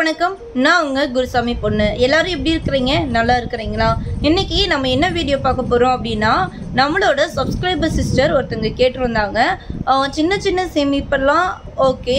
வணக்கம் நான் உங்க குருசாமி பொண்ணு எல்லாரும் எப்படி இருக்கிறீங்க நல்லா இருக்கிறீங்களா இன்னைக்கு நம்ம என்ன வீடியோ பார்க்க போறோம் அப்படின்னா நம்மளோட சப்ஸ்கிரைபர் சிஸ்டர் ஒருத்தங்க கேட்டிருந்தாங்க ஆஹ் சின்ன சின்ன சேமிப்பெல்லாம் ஓகே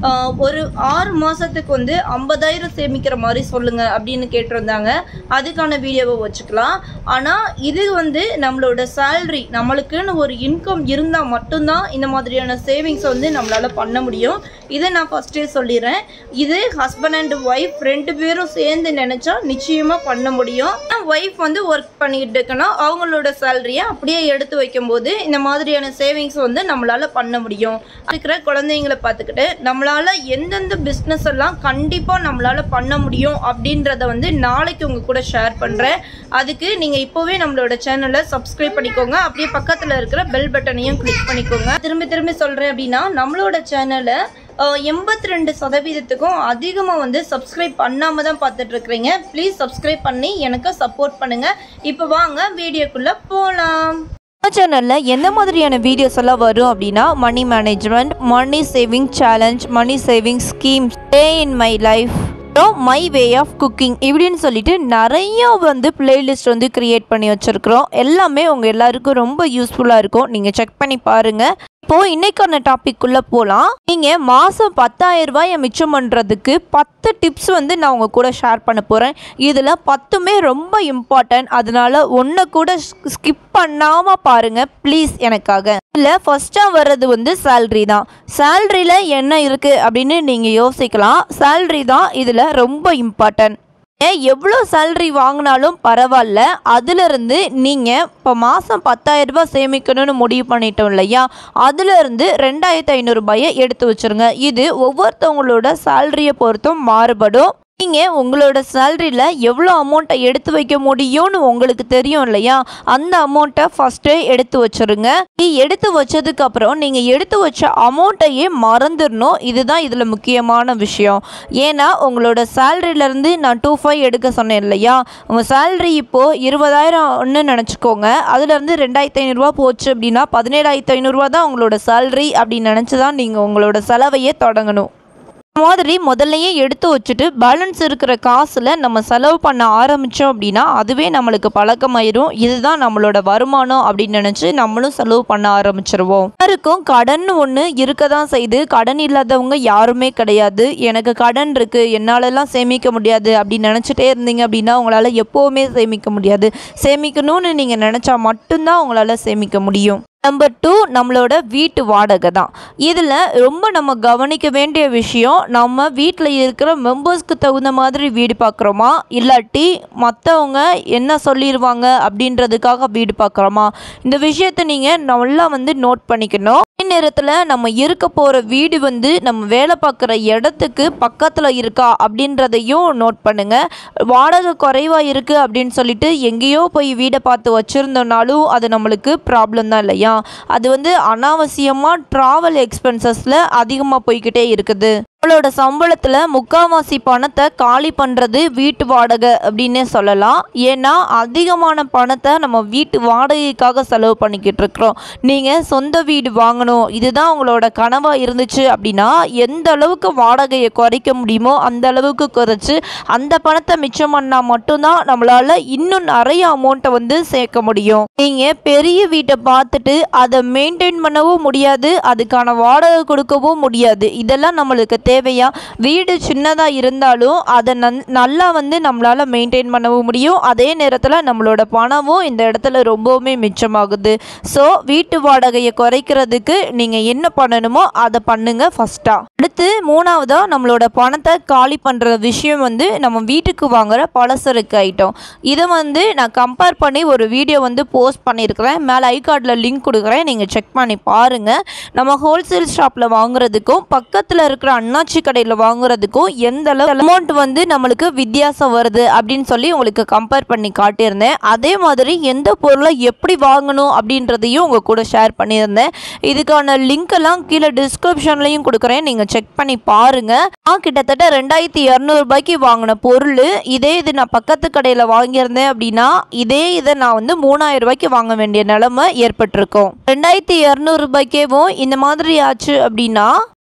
ஒரு ஆறு மாசத்துக்கு வந்து ஐம்பதாயிரம் சேமிக்கிற மாதிரி சொல்லுங்க அப்படின்னு கேட்டிருந்தாங்க அதுக்கான வீடியோவை வச்சுக்கலாம் ஆனால் இது வந்து நம்மளோட சேல்ரி நம்மளுக்குன்னு ஒரு இன்கம் இருந்தால் மட்டும்தான் இந்த மாதிரியான சேவிங்ஸ் வந்து நம்மளால பண்ண முடியும் இதை நான் ஃபஸ்ட்டே சொல்லிடுறேன் இது ஹஸ்பண்ட் அண்ட் ஒய்ஃப் ரெண்டு பேரும் சேர்ந்து நினச்சா நிச்சயமாக பண்ண முடியும் ஒய்ஃப் வந்து ஒர்க் பண்ணிட்டு இருக்கணும் அவங்களோட சேலரியை அப்படியே எடுத்து வைக்கும்போது இந்த மாதிரியான சேவிங்ஸ் வந்து நம்மளால பண்ண முடியும் இருக்கிற குழந்தைங்களை பார்த்துக்கிட்டு நம்மளால எந்தெந்த பிஸ்னஸ் எல்லாம் கண்டிப்பாக நம்மளால பண்ண முடியும் அப்படின்றத வந்து நாளைக்கு உங்க கூட ஷேர் பண்ணுறேன் அதுக்கு நீங்கள் இப்போவே நம்மளோட சேனலை சப்ஸ்கிரைப் பண்ணிக்கோங்க அப்படியே பக்கத்தில் இருக்கிற பெல் பட்டனையும் கிளிக் பண்ணிக்கோங்க திரும்ப திரும்ப சொல்கிறேன் அப்படின்னா நம்மளோட சேனலை எண்பத்தி ரெண்டு சதவீதத்துக்கும் அதிகமாக வந்து சப்ஸ்கிரைப் பண்ணாமல் தான் பார்த்துட்டு இருக்கிறீங்க ப்ளீஸ் சப்ஸ்கிரைப் பண்ணி எனக்கு சப்போர்ட் பண்ணுங்கள் இப்போ வாங்க வீடியோக்குள்ளே போகலாம் சேனலில் எந்த மாதிரியான வீடியோஸ் எல்லாம் வரும் அப்படின்னா money management money saving challenge money saving schemes day in my life அப்புறம் மை வே ஆஃப் குக்கிங் இப்படின்னு சொல்லிட்டு நிறைய வந்து பிளேலிஸ்ட் வந்து கிரியேட் பண்ணி வச்சுருக்குறோம் எல்லாமே உங்கள் எல்லாருக்கும் ரொம்ப யூஸ்ஃபுல்லாக இருக்கும் நீங்கள் செக் பண்ணி பாருங்கள் இப்போது இன்னைக்கான டாபிக் உள்ள போகலாம் நீங்கள் மாதம் பத்தாயிரம் ரூபாயை மிச்சம் பண்ணுறதுக்கு பத்து டிப்ஸ் வந்து நான் உங்கள் கூட ஷேர் பண்ண போகிறேன் இதில் பத்துமே ரொம்ப இம்பார்ட்டன்ட் அதனால ஒன்றை கூட ஸ்கிப் பண்ணாமல் பாருங்கள் ப்ளீஸ் எனக்காக இல்லை ஃபஸ்ட்டாக வர்றது வந்து சேல்ரி தான் சேல்ரியில் என்ன இருக்குது அப்படின்னு நீங்கள் யோசிக்கலாம் சேல்ரி தான் இதில் ரொம்ப இம்பார்ட்டன்ட் எவ்வளோ சேல்ரி வாங்கினாலும் பரவாயில்ல அதிலிருந்து நீங்கள் இப்போ மாதம் பத்தாயிரம் ரூபாய் சேமிக்கணும்னு முடிவு பண்ணிட்டோம் இல்லையா அதிலிருந்து ரெண்டாயிரத்து ஐநூறுரூபாயை எடுத்து வச்சுருங்க இது ஒவ்வொருத்தவங்களோட சேல்ரியை பொறுத்தும் மாறுபடும் நீங்கள் உங்களோட சேல்ரியில் எவ்வளோ அமௌண்ட்டை எடுத்து வைக்க முடியும்னு உங்களுக்கு தெரியும் இல்லையா அந்த அமௌண்ட்டை ஃபஸ்ட்டே எடுத்து வச்சுருங்க நீ எடுத்து வச்சதுக்கு அப்புறம் நீங்கள் எடுத்து வச்ச அமௌண்ட்டையே மறந்துடணும் இதுதான் இதில் முக்கியமான விஷயம் ஏன்னா உங்களோட சேல்ரியிலேருந்து நான் டூ ஃபைவ் எடுக்க சொன்னேன் இல்லையா உங்கள் சேல்ரி இப்போது இருபதாயிரம்னு நினச்சிக்கோங்க அதுலேருந்து ரெண்டாயிரத்தி ஐநூறுரூவா போச்சு அப்படின்னா பதினேழாயிரத்தி ஐநூறுரூவா தான் உங்களோட சேல்ரி அப்படின்னு நினச்சி தான் நீங்கள் உங்களோட செலவையே தொடங்கணும் இந்த மாதிரி முதல்லையே எடுத்து வச்சுட்டு பேலன்ஸ் இருக்கிற காசில் நம்ம செலவு பண்ண ஆரம்பித்தோம் அப்படின்னா அதுவே நம்மளுக்கு பழக்கமாயிரும் இதுதான் நம்மளோட வருமானம் அப்படின்னு நினச்சி நம்மளும் செலவு பண்ண ஆரம்பிச்சிருவோம் யாருக்கும் கடன் ஒன்று இருக்க தான் செய்து கடன் இல்லாதவங்க யாருமே கிடையாது எனக்கு கடன் இருக்குது என்னாலலாம் சேமிக்க முடியாது அப்படின்னு நினச்சிட்டே இருந்தீங்க அப்படின்னா உங்களால் எப்போவுமே சேமிக்க முடியாது சேமிக்கணும்னு நீங்கள் நினச்சா மட்டும்தான் உங்களால் சேமிக்க முடியும் நம்பர் டூ நம்மளோட வீட்டு வாடகை தான் இதில் ரொம்ப நம்ம கவனிக்க வேண்டிய விஷயம் நம்ம வீட்டில் இருக்கிற மெம்பர்ஸ்க்கு தகுந்த மாதிரி வீடு பார்க்குறோமா இல்லாட்டி மற்றவங்க என்ன சொல்லிடுவாங்க அப்படின்றதுக்காக வீடு பார்க்குறோமா இந்த விஷயத்தை நீங்கள் நல்லா வந்து நோட் பண்ணிக்கணும் அதே நேரத்தில் நம்ம இருக்க போகிற வீடு வந்து நம்ம வேலை பார்க்குற இடத்துக்கு பக்கத்தில் இருக்கா அப்படின்றதையும் நோட் பண்ணுங்கள் வாடகை குறைவாக இருக்குது அப்படின்னு சொல்லிட்டு எங்கேயோ போய் வீடை பார்த்து வச்சுருந்தோம்னாலும் அது நம்மளுக்கு ப்ராப்ளம் தான் இல்லையா அது வந்து அனாவசியமாக ட்ராவல் எக்ஸ்பென்சஸில் அதிகமாக போய்கிட்டே இருக்குது நம்மளோட சம்பளத்தில் முக்கால்வாசி பணத்தை காலி பண்ணுறது வீட்டு வாடகை அப்படின்னே சொல்லலாம் ஏன்னா அதிகமான பணத்தை நம்ம வீட்டு வாடகைக்காக செலவு பண்ணிக்கிட்டு இருக்கிறோம் நீங்கள் சொந்த வீடு வாங்கணும் இதுதான் உங்களோட கனவாக இருந்துச்சு அப்படின்னா எந்த அளவுக்கு வாடகையை குறைக்க முடியுமோ அந்த அளவுக்கு குறைச்சி அந்த பணத்தை மிச்சம் பண்ணால் மட்டும்தான் நம்மளால் இன்னும் நிறைய அமௌண்ட்டை வந்து சேர்க்க முடியும் நீங்கள் பெரிய வீட்டை பார்த்துட்டு அதை மெயின்டைன் பண்ணவும் முடியாது அதுக்கான வாடகை கொடுக்கவும் முடியாது இதெல்லாம் நம்மளுக்கு தேவையா வீடு சின்னதாக இருந்தாலும் அதை நன் நல்லா வந்து நம்மளால் மெயின்டைன் பண்ணவும் முடியும் அதே நேரத்தில் நம்மளோட பணமும் இந்த இடத்துல ரொம்பவுமே மிச்சமாகுது ஸோ வீட்டு வாடகையை குறைக்கிறதுக்கு நீங்கள் என்ன பண்ணணுமோ அதை பண்ணுங்க ஃபஸ்ட்டாக அடுத்து மூணாவதாக நம்மளோட பணத்தை காலி பண்ணுற விஷயம் வந்து நம்ம வீட்டுக்கு வாங்குற பலசரக்கு ஐட்டம் இதை வந்து நான் கம்பேர் பண்ணி ஒரு வீடியோ வந்து போஸ்ட் பண்ணியிருக்கிறேன் மேலே ஐ கார்டில் லிங்க் கொடுக்குறேன் நீங்கள் செக் பண்ணி பாருங்கள் நம்ம ஹோல்சேல் ஷாப்பில் வாங்குறதுக்கும் பக்கத்தில் இருக்கிற அண்ணாச்சி கடையில் வாங்குறதுக்கும் எந்த அளவு அமௌண்ட் வந்து நம்மளுக்கு வித்தியாசம் வருது அப்படின்னு சொல்லி உங்களுக்கு கம்பேர் பண்ணி காட்டியிருந்தேன் அதே மாதிரி எந்த பொருளை எப்படி வாங்கணும் அப்படின்றதையும் உங்கள் கூட ஷேர் பண்ணியிருந்தேன் இதுக்கான லிங்க் எல்லாம் கீழே டிஸ்கிரிப்ஷன்லையும் கொடுக்குறேன் நீங்கள் செக் பண்ணி பாருங்கள் நான் கிட்டத்தட்ட ரெண்டாயிரத்தி இரநூறுபாய்க்கு வாங்கின பொருள் இதே இது நான் பக்கத்து கடையில் வாங்கியிருந்தேன் அப்படின்னா இதே இதை நான் வந்து மூணாயிரம் ரூபாய்க்கு வாங்க வேண்டிய நிலைமை ஏற்பட்டிருக்கும் ரெண்டாயிரத்தி இரநூறுபாய்க்கேவும் இந்த மாதிரி ஆச்சு அப்படின்னா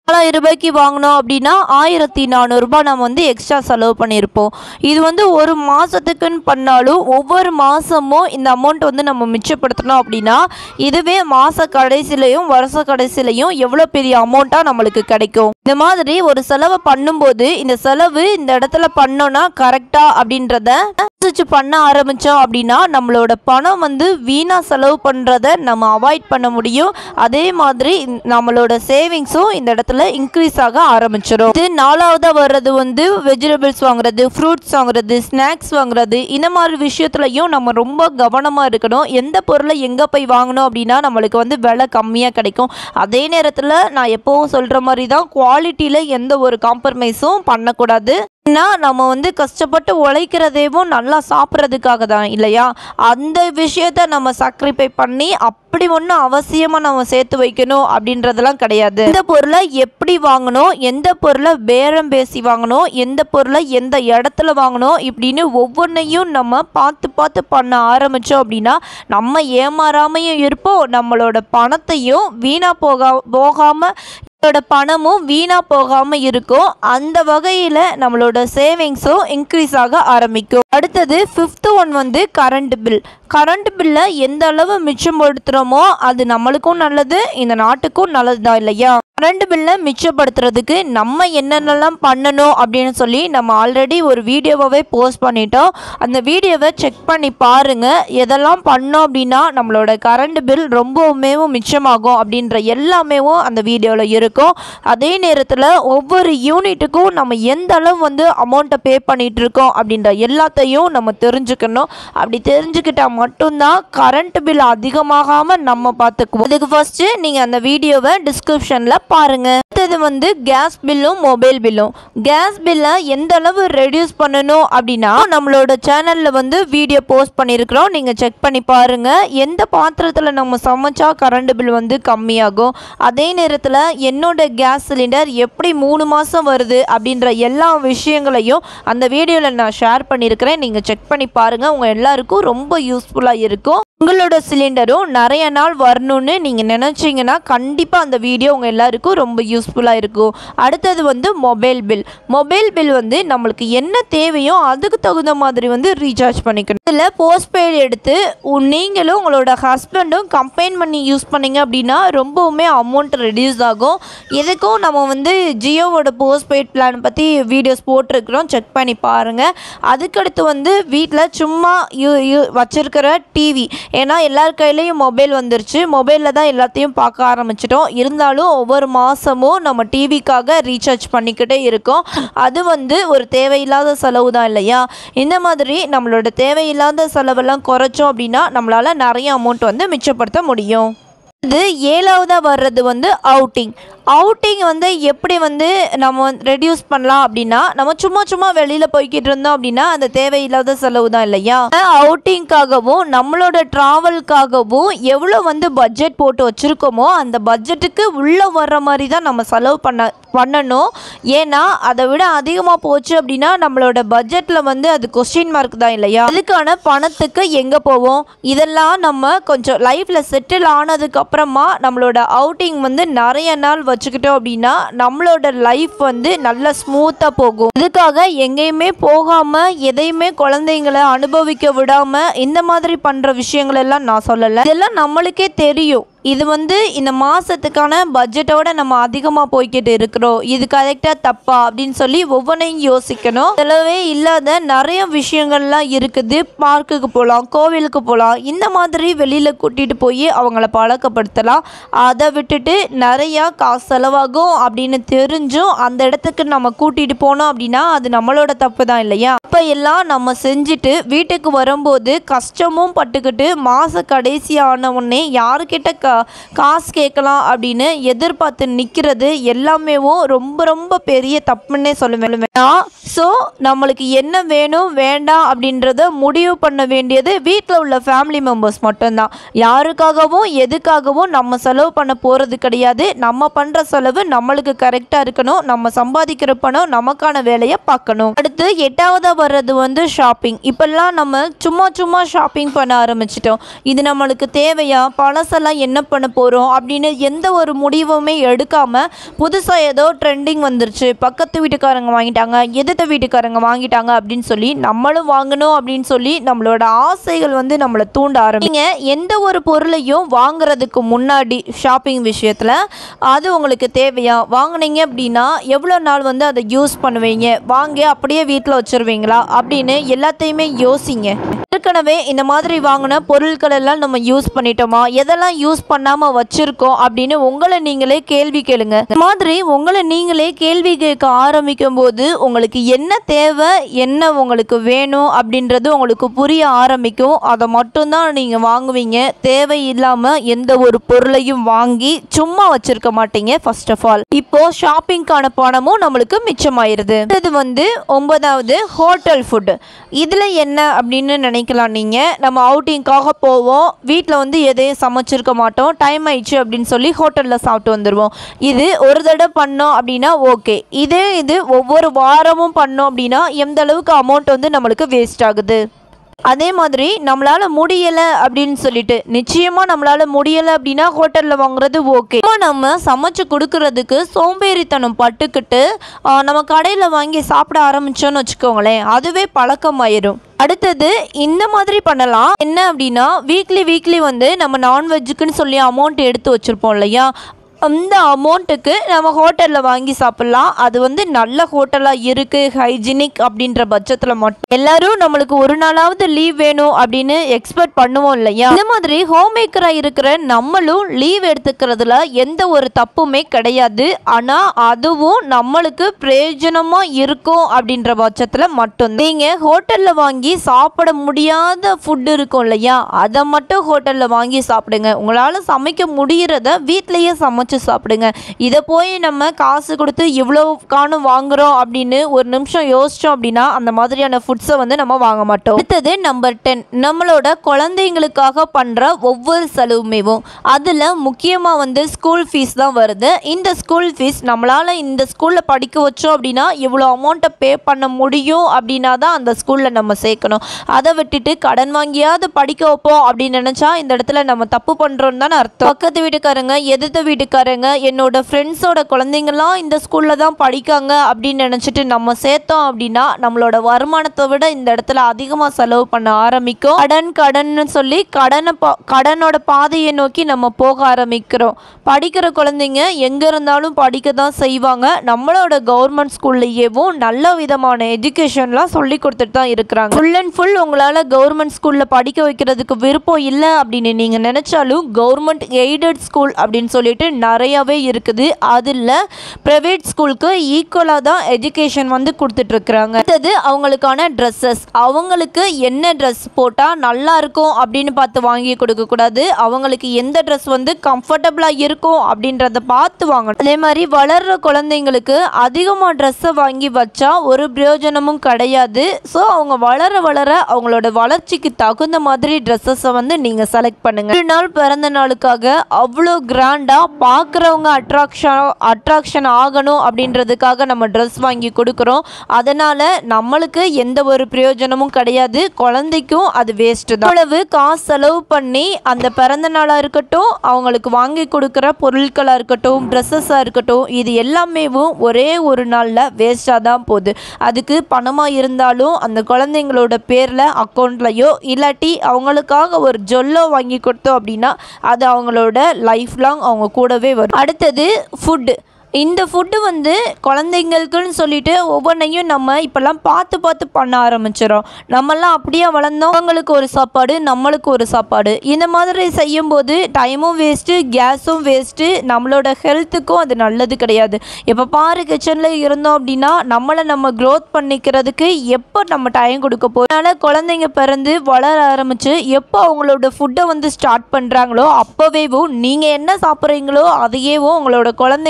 நாலாயிரம் ரூபாய்க்கு வாங்கினோம் அப்படின்னா ஆயிரத்தி நானூறுரூபா நம்ம வந்து எக்ஸ்ட்ரா செலவு பண்ணியிருப்போம் இது வந்து ஒரு மாதத்துக்குன்னு பண்ணாலும் ஒவ்வொரு மாதமும் இந்த அமௌண்ட் வந்து நம்ம மிச்சப்படுத்தணும் அப்படின்னா இதுவே மாத கடைசிலையும் வருஷ கடைசிலையும் எவ்வளோ பெரிய அமௌண்ட்டாக நம்மளுக்கு கிடைக்கும் இந்த மாதிரி ஒரு செலவை பண்ணும்போது இந்த செலவு இந்த இடத்துல பண்ணோன்னா கரெக்டா அப்படின்றத யோசிச்சு பண்ண ஆரம்பித்தோம் அப்படின்னா நம்மளோட பணம் வந்து வீணாக செலவு பண்ணுறத நம்ம அவாய்ட் பண்ண முடியும் அதே மாதிரி இந்த- நம்மளோட சேவிங்ஸும் இந்த இடத்துல இன்க்ரீஸ் ஆக ஆரம்பிச்சிடும் இது நாலாவதாக வர்றது வந்து வெஜிடபிள்ஸ் வாங்குறது ஃப்ரூட்ஸ் வாங்குறது ஸ்நாக்ஸ் வாங்குறது இந்த மாதிரி விஷயத்துலையும் நம்ம ரொம்ப கவனமாக இருக்கணும் எந்த பொருளை எங்கே போய் வாங்கணும் அப்படின்னா நம்மளுக்கு வந்து விலை கம்மியாக கிடைக்கும் அதே நேரத்தில் நான் எப்போவும் சொல்கிற மாதிரி தான் குவாலிட்டியில் எந்த ஒரு காம்ப்ரமைஸும் பண்ணக்கூடாது ஏன்னா நம்ம வந்து கஷ்டப்பட்டு உழைக்கிறதேவும் நல்லா சாப்பிட்றதுக்காக தான் இல்லையா அந்த விஷயத்த நம்ம சாக்ரிஃபை பண்ணி அப்படி ஒன்றும் அவசியமாக நம்ம சேர்த்து வைக்கணும் அப்படின்றதெல்லாம் கிடையாது எந்த பொருளை எப்படி வாங்கணும் எந்த பொருளை பேரம் பேசி வாங்கணும் எந்த பொருளை எந்த இடத்துல வாங்கணும் இப்படின்னு ஒவ்வொன்றையும் நம்ம பார்த்து பார்த்து பண்ண ஆரம்பித்தோம் அப்படின்னா நம்ம ஏமாறாமையும் இருப்போம் நம்மளோட பணத்தையும் வீணாக போகா போகாமல் நம்மளோட பணமும் வீணாக போகாமல் இருக்கும் அந்த வகையில் நம்மளோட சேவிங்ஸும் இன்க்ரீஸ் ஆக ஆரம்பிக்கும் அடுத்தது ஃபிஃப்த்து ஒன் வந்து கரண்ட் பில் கரண்ட் பில்லை எந்த அளவு மிச்சப்படுத்துகிறோமோ அது நம்மளுக்கும் நல்லது இந்த நாட்டுக்கும் நல்லது தான் இல்லையா கரண்ட் பில்லை மிச்சப்படுத்துறதுக்கு நம்ம என்னென்னலாம் பண்ணணும் அப்படின்னு சொல்லி நம்ம ஆல்ரெடி ஒரு வீடியோவாகவே போஸ்ட் பண்ணிட்டோம் அந்த வீடியோவை செக் பண்ணி பாருங்கள் எதெல்லாம் பண்ணோம் அப்படின்னா நம்மளோட கரண்ட் பில் ரொம்பவுமே மிச்சமாகும் அப்படின்ற எல்லாமே அந்த வீடியோவில் இருக்கும் அதே நேரத்தில் ஒவ்வொரு யூனிட்டுக்கும் நம்ம எந்த அளவு வந்து அமௌண்ட்டை பே பண்ணிட்டு இருக்கோம் அப்படின்ற எல்லாத்தையும் நம்ம தெரிஞ்சுக்கணும் அப்படி தெரிஞ்சுக்கிட்டா மட்டும்தான் கரண்ட் பில் அதிகமாகாமல் நம்ம பார்த்துக்குவோம் அதுக்கு ஃபர்ஸ்ட்டு நீங்கள் அந்த வீடியோவை டிஸ்கிரிப்ஷனில் பாருங்கள் அடுத்தது வந்து கேஸ் பில்லும் மொபைல் பில்லும் கேஸ் பில்லை எந்த அளவு ரெடியூஸ் பண்ணணும் அப்படின்னா நம்மளோட சேனலில் வந்து வீடியோ போஸ்ட் பண்ணியிருக்கிறோம் நீங்கள் செக் பண்ணி பாருங்கள் எந்த பாத்திரத்தில் நம்ம சமைச்சா கரண்ட் பில் வந்து கம்மியாகும் அதே நேரத்தில் என்னோட கேஸ் சிலிண்டர் எப்படி மூணு மாதம் வருது அப்படின்ற எல்லா விஷயங்களையும் அந்த வீடியோவில் நான் ஷேர் பண்ணியிருக்கிறேன் நீங்கள் செக் பண்ணி பாருங்கள் உங்கள் எல்லாருக்கும் ரொம்ப யூஸ்ஃபுல்லாக இருக்கும் உங்களோட சிலிண்டரும் நிறைய நாள் வரணும்னு நீங்கள் நினச்சிங்கன்னா கண்டிப்பாக அந்த வீடியோ உங்கள் எல்லாருக்கும் ரொம்ப யூஸ்ஃபுல்லாக இருக்கும் அடுத்தது வந்து மொபைல் பில் மொபைல் பில் வந்து நம்மளுக்கு என்ன தேவையோ அதுக்கு தகுந்த மாதிரி வந்து ரீசார்ஜ் பண்ணிக்கணும் இதில் போஸ்ட்பெய்டு எடுத்து உ- நீங்களும் உங்களோட ஹஸ்பண்டும் கம்பைன் பண்ணி யூஸ் பண்ணீங்க அப்படின்னா ரொம்பவுமே அமௌண்ட் ரெடியூஸ் ஆகும் எதுக்கும் நம்ம வந்து ஜியோவோட போஸ்ட்பெய்ட் பிளான் பற்றி வீடியோஸ் போட்டிருக்கிறோம் செக் பண்ணி பாருங்கள் அதுக்கடுத்து வந்து வீட்டில் சும்மா யூ யூ வச்சிருக்கிற டிவி ஏன்னா எல்லார் கையிலையும் மொபைல் வந்துருச்சு மொபைலில் தான் எல்லாத்தையும் பார்க்க ஆரம்பிச்சிட்டோம் இருந்தாலும் ஒவ்வொரு மாதமும் நம்ம டிவிக்காக ரீசார்ஜ் பண்ணிக்கிட்டே இருக்கோம் அது வந்து ஒரு தேவையில்லாத செலவு தான் இல்லையா இந்த மாதிரி நம்மளோட தேவையில்லாத செலவெல்லாம் குறைச்சோம் அப்படின்னா நம்மளால் நிறைய அமௌண்ட் வந்து மிச்சப்படுத்த முடியும் இது ஏழாவதாக வர்றது வந்து அவுட்டிங் அவுட்டிங் வந்து எப்படி வந்து நம்ம ரெடியூஸ் பண்ணலாம் அப்படின்னா நம்ம சும்மா சும்மா வெளியில் போய்கிட்டு இருந்தோம் அப்படின்னா அந்த தேவையில்லாத செலவு தான் இல்லையா அவுட்டிங்காகவும் நம்மளோட ட்ராவல்காகவும் எவ்வளோ வந்து பட்ஜெட் போட்டு வச்சுருக்கோமோ அந்த பட்ஜெட்டுக்கு உள்ளே வர்ற மாதிரி தான் நம்ம செலவு பண்ண பண்ணணும் ஏன்னா அதை விட அதிகமாக போச்சு அப்படின்னா நம்மளோட பட்ஜெட்டில் வந்து அது கொஸ்டின் மார்க் தான் இல்லையா அதுக்கான பணத்துக்கு எங்கே போவோம் இதெல்லாம் நம்ம கொஞ்சம் லைஃப்பில் செட்டில் ஆனதுக்கு அப்புறமா நம்மளோட அவுட்டிங் வந்து நிறைய நாள் வச்சுக்கிட்டோம் அப்படின்னா நம்மளோட லைஃப் வந்து நல்லா ஸ்மூத்தாக போகும் இதுக்காக எங்கேயுமே போகாமல் எதையுமே குழந்தைங்களை அனுபவிக்க விடாமல் இந்த மாதிரி பண்ணுற விஷயங்கள் எல்லாம் நான் சொல்லலை இதெல்லாம் நம்மளுக்கே தெரியும் இது வந்து இந்த மாதத்துக்கான பட்ஜெட்டோட நம்ம அதிகமாக போய்கிட்டு இருக்கிறோம் இது கரெக்டாக தப்பா அப்படின்னு சொல்லி ஒவ்வொன்றையும் யோசிக்கணும் செலவே இல்லாத நிறைய விஷயங்கள்லாம் இருக்குது பார்க்குக்கு போகலாம் கோவிலுக்கு போகலாம் இந்த மாதிரி வெளியில் கூட்டிகிட்டு போய் அவங்கள பழக்கப்படுத்தலாம் அதை விட்டுட்டு நிறையா காசு செலவாகும் அப்படின்னு தெரிஞ்சும் அந்த இடத்துக்கு நம்ம கூட்டிகிட்டு போனோம் அப்படின்னா அது நம்மளோட தப்பு தான் இல்லையா அப்போ எல்லாம் நம்ம செஞ்சுட்டு வீட்டுக்கு வரும்போது கஷ்டமும் பட்டுக்கிட்டு மாத கடைசி ஆன உடனே யாருக்கிட்ட கா காசு கேட்கலாம் அப்படின்னு எதிர்பார்த்து நிற்கிறது எல்லாமேவும் ரொம்ப ரொம்ப பெரிய தப்புன்னே சொல்லுவேன் ஸோ நம்மளுக்கு என்ன வேணும் வேண்டாம் அப்படின்றத முடிவு பண்ண வேண்டியது வீட்டில் உள்ள ஃபேமிலி மெம்பர்ஸ் மட்டும்தான் யாருக்காகவும் எதுக்காகவும் நம்ம செலவு பண்ண போகிறது கிடையாது நம்ம பண்ணுற செலவு நம்மளுக்கு கரெக்டாக இருக்கணும் நம்ம சம்பாதிக்கிற பணம் நமக்கான வேலையை பார்க்கணும் அடுத்து எட்டாவதாக வர்றது வந்து ஷாப்பிங் இப்போல்லாம் நம்ம சும்மா சும்மா ஷாப்பிங் பண்ண ஆரம்பிச்சிட்டோம் இது நம்மளுக்கு தேவையா பழசெல்லாம் என்ன பண்ண போகிறோம் அப்படின்னு எந்த ஒரு முடிவுமே எடுக்காமல் புதுசாக ஏதோ ட்ரெண்டிங் வந்துருச்சு பக்கத்து வீட்டுக்காரங்க வாங்கிட்டாங்க எதிர்த்த வீட்டுக்காரங்க வாங்கிட்டாங்க அப்படின்னு சொல்லி நம்மளும் வாங்கணும் அப்படின்னு சொல்லி நம்மளோட ஆசைகள் வந்து நம்மளை தூண்ட ஆரம்பிங்க எந்த ஒரு பொருளையும் வாங்குறதுக்கு முன்னாடி ஷாப்பிங் விஷயத்தில் அது உங்களுக்கு தேவையா வாங்குனீங்க அப்படின்னா எவ்வளோ நாள் வந்து அதை யூஸ் பண்ணுவீங்க வாங்கி அப்படியே வீட்டில் வச்சுருவீங்களா அப்படின்னு எல்லாத்தையுமே யோசிங்க ஏற்கனவே இந்த மாதிரி வாங்கின பொருட்கள் எல்லாம் நம்ம யூஸ் பண்ணிட்டோமா எதெல்லாம் யூஸ் பண்ணாமல் வச்சுருக்கோம் அப்படின்னு உங்களை நீங்களே கேள்வி கேளுங்க இந்த மாதிரி உங்களை நீங்களே கேள்வி கேட்க ஆரம்பிக்கும் போது உங்களுக்கு என்ன தேவை என்ன உங்களுக்கு வேணும் அப்படின்றது உங்களுக்கு புரிய ஆரம்பிக்கும் அதை மட்டும்தான் நீங்கள் வாங்குவீங்க தேவையில்லாமல் எந்த ஒரு பொருளையும் வாங்கி சும்மா வச்சிருக்க மாட்டீங்க ஃபர்ஸ்ட் ஆஃப் ஆல் இப்போ ஷாப்பிங்க்கான பணமும் நம்மளுக்கு மிச்சமாயிருது இது வந்து ஒன்பதாவது ஹோட்டல் ஃபுட் இதில் என்ன அப்படின்னு நினைக்கலாம் நீங்கள் நம்ம அவுட்டிங்காக போவோம் வீட்டில் வந்து எதையும் சமைச்சிருக்க மாட்டோம் டைம் ஆயிடுச்சு அப்படின்னு சொல்லி ஹோட்டலில் சாப்பிட்டு வந்துடுவோம் இது ஒரு தடவை பண்ணோம் அப்படின்னா ஓகே இதே இது ஒவ்வொரு வாரமும் பண்ணோம் அப்படின்னா எந்த அளவுக்கு அமௌண்ட் வந்து நம்மளுக்கு வேஸ்ட் ஆகுது அதே மாதிரி நம்மளால முடியலை அப்படின்னு சொல்லிட்டு நிச்சயமா நம்மளால முடியலை அப்படின்னா ஹோட்டலில் வாங்குறது ஓகே இப்போ நம்ம சமைச்சு கொடுக்கறதுக்கு சோம்பேறித்தனம் பட்டுக்கிட்டு ஆ, நம்ம கடையில் வாங்கி சாப்பிட ஆரம்பிச்சோன்னு வச்சுக்கோங்களேன் அதுவே பழக்கமாயிரும் அடுத்தது இந்த மாதிரி பண்ணலாம் என்ன அப்படின்னா வீக்லி வீக்லி வந்து நம்ம நான்வெஜ்ஜுக்குன்னு சொல்லி அமௌண்ட் எடுத்து வச்சுருப்போம் இல்லையா அந்த அமௌண்ட்டுக்கு நம்ம ஹோட்டலில் வாங்கி சாப்பிட்லாம் அது வந்து நல்ல ஹோட்டலாக இருக்குது ஹைஜீனிக் அப்படின்ற பட்சத்தில் மட்டும் எல்லாரும் நம்மளுக்கு ஒரு நாளாவது லீவ் வேணும் அப்படின்னு எக்ஸ்பெக்ட் பண்ணுவோம் இல்லையா இந்த மாதிரி ஹோம் மேக்கராக இருக்கிற நம்மளும் லீவ் எடுத்துக்கிறதுல எந்த ஒரு தப்புமே கிடையாது ஆனால் அதுவும் நம்மளுக்கு பிரயோஜனமாக இருக்கும் அப்படின்ற பட்சத்தில் மட்டும் நீங்கள் ஹோட்டலில் வாங்கி சாப்பிட முடியாத ஃபுட் இருக்கும் இல்லையா அதை மட்டும் ஹோட்டலில் வாங்கி சாப்பிடுங்க உங்களால் சமைக்க முடியறத வீட்லேயே சமைச்சு சாப்பிடுங்க இதை போய் நம்ம காசு கொடுத்து இவ்வளோ காணும் வாங்குறோம் அப்படின்னு ஒரு நிமிஷம் யோசிச்சோம் அப்படின்னா அந்த மாதிரியான ஃபுட்ஸை வந்து நம்ம வாங்க மாட்டோம் அடுத்தது நம்பர் டென் நம்மளோட குழந்தைங்களுக்காக பண்ணுற ஒவ்வொரு செலவுமேவும் அதில் முக்கியமாக வந்து ஸ்கூல் ஃபீஸ் தான் வருது இந்த ஸ்கூல் ஃபீஸ் நம்மளால் இந்த ஸ்கூலில் படிக்க வச்சோம் அப்படின்னா இவ்வளோ அமௌண்ட்டை பே பண்ண முடியும் அப்படின்னா தான் அந்த ஸ்கூலில் நம்ம சேர்க்கணும் அதை விட்டுட்டு கடன் வாங்கியாவது படிக்க வைப்போம் அப்படின்னு நினச்சா இந்த இடத்துல நம்ம தப்பு பண்ணுறோன்னு தானே அர்த்தம் பக்கத்து வீட்டுக்காரங்க எதிர்த்த வீட்டுக்காரங்க என்னோட ஃப்ரெண்ட்ஸோட குழந்தைங்களாம் இந்த ஸ்கூலில் தான் படிக்காங்க அப்படின்னு நினச்சிட்டு நம்ம சேர்த்தோம் அப்படின்னா நம்மளோட வருமானத்தை விட இந்த இடத்துல அதிகமாக செலவு பண்ண ஆரம்பிக்கும் கடன் கடன்னு சொல்லி கடனை பா கடனோட பாதையை நோக்கி நம்ம போக ஆரம்பிக்கிறோம் படிக்கிற குழந்தைங்க எங்கே இருந்தாலும் படிக்க தான் செய்வாங்க நம்மளோட கவர்மெண்ட் ஸ்கூல்லையேவும் நல்ல விதமான எஜுகேஷன்லாம் சொல்லி கொடுத்துட்டு தான் இருக்கிறாங்க ஃபுல் அண்ட் ஃபுல் உங்களால் கவர்மெண்ட் ஸ்கூலில் படிக்க வைக்கிறதுக்கு விருப்பம் இல்லை அப்படின்னு நீங்கள் நினச்சாலும் கவர்மெண்ட் எய்டட் ஸ்கூல் அப்படின்னு சொல்லிட்டு நிறையவே இருக்குது அதில் ப்ரைவேட் ஸ்கூலுக்கு ஈக்குவலாக தான் எஜுகேஷன் வந்து கொடுத்துட்ருக்குறாங்க அடுத்தது அவங்களுக்கான ட்ரெஸ்ஸஸ் அவங்களுக்கு என்ன ட்ரெஸ் போட்டால் நல்லா இருக்கும் அப்படின்னு பார்த்து வாங்கி கொடுக்கக்கூடாது அவங்களுக்கு எந்த ட்ரெஸ் வந்து கம்ஃபர்டபுளாக இருக்கும் அப்படின்றத பார்த்து வாங்கணும் அதே மாதிரி வளர்கிற குழந்தைங்களுக்கு அதிகமாக ட்ரெஸ்ஸை வாங்கி வச்சா ஒரு பிரயோஜனமும் கிடையாது ஸோ அவங்க வளர வளர அவங்களோட வளர்ச்சிக்கு தகுந்த மாதிரி ட்ரெஸ்ஸஸை வந்து நீங்கள் செலக்ட் பண்ணுங்க ஒரு நாள் பிறந்த நாளுக்காக அவ்வளோ கிராண்டாக பார்க்குறவங்க அட்ராக்ஷன் அட்ராக்ஷன் ஆகணும் அப்படின்றதுக்காக நம்ம ட்ரெஸ் வாங்கி கொடுக்குறோம் அதனால் நம்மளுக்கு எந்த ஒரு பிரயோஜனமும் கிடையாது குழந்தைக்கும் அது வேஸ்ட்டு தான் அவ்வளவு காசு செலவு பண்ணி அந்த பிறந்த நாளாக இருக்கட்டும் அவங்களுக்கு வாங்கி கொடுக்குற பொருட்களாக இருக்கட்டும் ட்ரெஸ்ஸஸாக இருக்கட்டும் இது எல்லாமேவும் ஒரே ஒரு நாளில் வேஸ்ட்டாக தான் போகுது அதுக்கு பணமாக இருந்தாலும் அந்த குழந்தைங்களோட பேரில் அக்கௌண்ட்லையோ இல்லாட்டி அவங்களுக்காக ஒரு ஜொல்லோ வாங்கி கொடுத்தோம் அப்படின்னா அது அவங்களோட லைஃப் லாங் அவங்க கூடவே வரும் அடுத்தது ஃபுட்டு இந்த ஃபுட்டு வந்து குழந்தைங்களுக்குன்னு சொல்லிட்டு ஒவ்வொன்றையும் நம்ம இப்போல்லாம் பார்த்து பார்த்து பண்ண ஆரம்பிச்சிடும் நம்மெல்லாம் அப்படியே வளர்ந்தோம் அவங்களுக்கு ஒரு சாப்பாடு நம்மளுக்கு ஒரு சாப்பாடு இந்த மாதிரி செய்யும்போது டைமும் வேஸ்ட்டு கேஸும் வேஸ்ட்டு நம்மளோட ஹெல்த்துக்கும் அது நல்லது கிடையாது இப்போ பாரு கிச்சனில் இருந்தோம் அப்படின்னா நம்மளை நம்ம க்ரோத் பண்ணிக்கிறதுக்கு எப்போ நம்ம டைம் கொடுக்க போகிறோம் அதனால் குழந்தைங்க பிறந்து வளர ஆரம்பித்து எப்போ அவங்களோட ஃபுட்டை வந்து ஸ்டார்ட் பண்ணுறாங்களோ அப்போவேவும் நீங்கள் என்ன சாப்பிட்றீங்களோ அதையேவும் உங்களோட குழந்தைங்களுக்கு கொடுத்து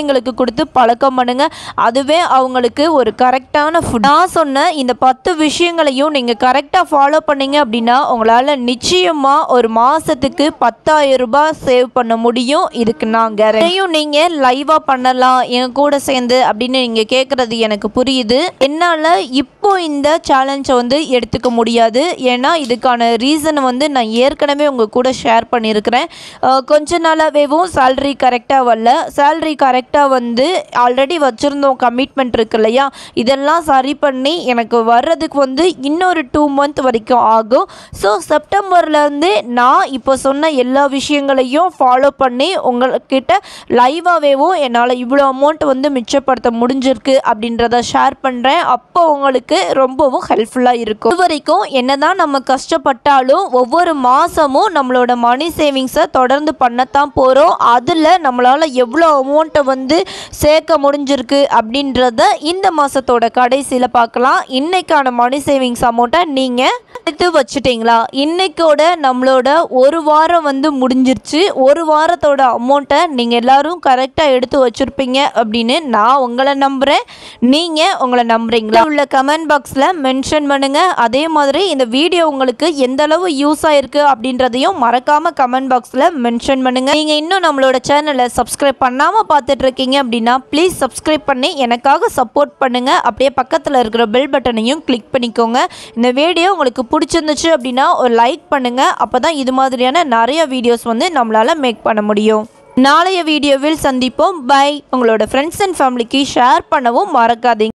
கொடுத்து பழக்கம் பண்ணுங்க அதுவே அவங்களுக்கு ஒரு கரெக்டான ஃபுட் நான் சொன்ன இந்த பத்து விஷயங்களையும் நீங்கள் கரெக்டாக ஃபாலோ பண்ணீங்க அப்படின்னா உங்களால் நிச்சயமாக ஒரு மாதத்துக்கு பத்தாயிரம் ரூபாய் சேவ் பண்ண முடியும் இதுக்கு நான் கேரண்டியும் நீங்கள் லைவாக பண்ணலாம் என் கூட சேர்ந்து அப்படின்னு நீங்கள் கேட்குறது எனக்கு புரியுது என்னால் இப்போ இந்த சேலஞ்சை வந்து எடுத்துக்க முடியாது ஏன்னா இதுக்கான ரீசன் வந்து நான் ஏற்கனவே உங்கள் கூட ஷேர் பண்ணியிருக்கிறேன் அஹ் கொஞ்ச நாளாவேவும் சேல்ரி கரெக்டாக வரல சேல்ரி கரெக்டாக வந்து ஆல்ரெடி வச்சுருந்தோம் கமிட்மெண்ட் இருக்கு இல்லையா இதெல்லாம் சரி பண்ணி எனக்கு வர்றதுக்கு வந்து இன்னொரு டூ மந்த் வரைக்கும் ஆகும் ஸோ செப்டம்பர்லேருந்து நான் இப்போ சொன்ன எல்லா விஷயங்களையும் ஃபாலோ பண்ணி உங்கள்கிட்ட லைவாகவேவும் என்னால் இவ்வளோ அமௌண்ட் வந்து மிச்சப்படுத்த முடிஞ்சிருக்கு அப்படின்றத ஷேர் பண்ணுறேன் அப்போ உங்களுக்கு ரொம்பவும் ஹெல்ப்ஃபுல்லாக இருக்கும் இது வரைக்கும் என்னதான் நம்ம கஷ்டப்பட்டாலும் ஒவ்வொரு மாதமும் நம்மளோட மணி சேவிங்ஸை தொடர்ந்து பண்ணத்தான் போகிறோம் அதில் நம்மளால் எவ்வளோ அமௌண்ட்டை வந்து சேர்க்க முடிஞ்சிருக்கு அப்படின்றத இந்த மாதத்தோட கடைசியில் பார்க்கலாம் இன்னைக்கான மணி சேவிங்ஸ் அமௌண்ட்டை நீங்கள் எடுத்து வச்சுட்டிங்களா இன்னைக்கோட நம்மளோட ஒரு வாரம் வந்து முடிஞ்சிருச்சு ஒரு வாரத்தோட அமௌண்ட்டை நீங்கள் எல்லாரும் கரெக்டாக எடுத்து வச்சுருப்பீங்க அப்படின்னு நான் உங்களை நம்புகிறேன் நீங்கள் உங்களை நம்புறீங்களா உள்ள கமெண்ட் பாக்ஸில் மென்ஷன் பண்ணுங்கள் அதே மாதிரி இந்த வீடியோ உங்களுக்கு எந்த அளவு யூஸ் ஆயிருக்கு அப்படின்றதையும் மறக்காமல் கமெண்ட் பாக்ஸில் மென்ஷன் பண்ணுங்கள் நீங்கள் இன்னும் நம்மளோட சேனலை சப்ஸ்கிரைப் பண்ணாமல் பார்த்துட்டு இருக்கீங்க அப்படின்னா ப்ளீஸ் சப்ஸ்கிரைப் பண்ணி எனக்காக சப்போர்ட் பண்ணுங்கள் அப்படியே பக்கத்தில் இருக்கிற பெல் பட்டனையும் கிளிக் பண்ணிக்கோங்க இந்த வீடியோ உங்களுக்கு பிடிச்சிருந்துச்சு அப்படின்னா ஒரு லைக் பண்ணுங்கள் அப்போ தான் இது மாதிரியான நிறைய வீடியோஸ் வந்து நம்மளால் மேக் பண்ண முடியும் நாளைய வீடியோவில் சந்திப்போம் பை உங்களோட ஃப்ரெண்ட்ஸ் அண்ட் ஃபேமிலிக்கு ஷேர் பண்ணவும் மறக்காதீங்க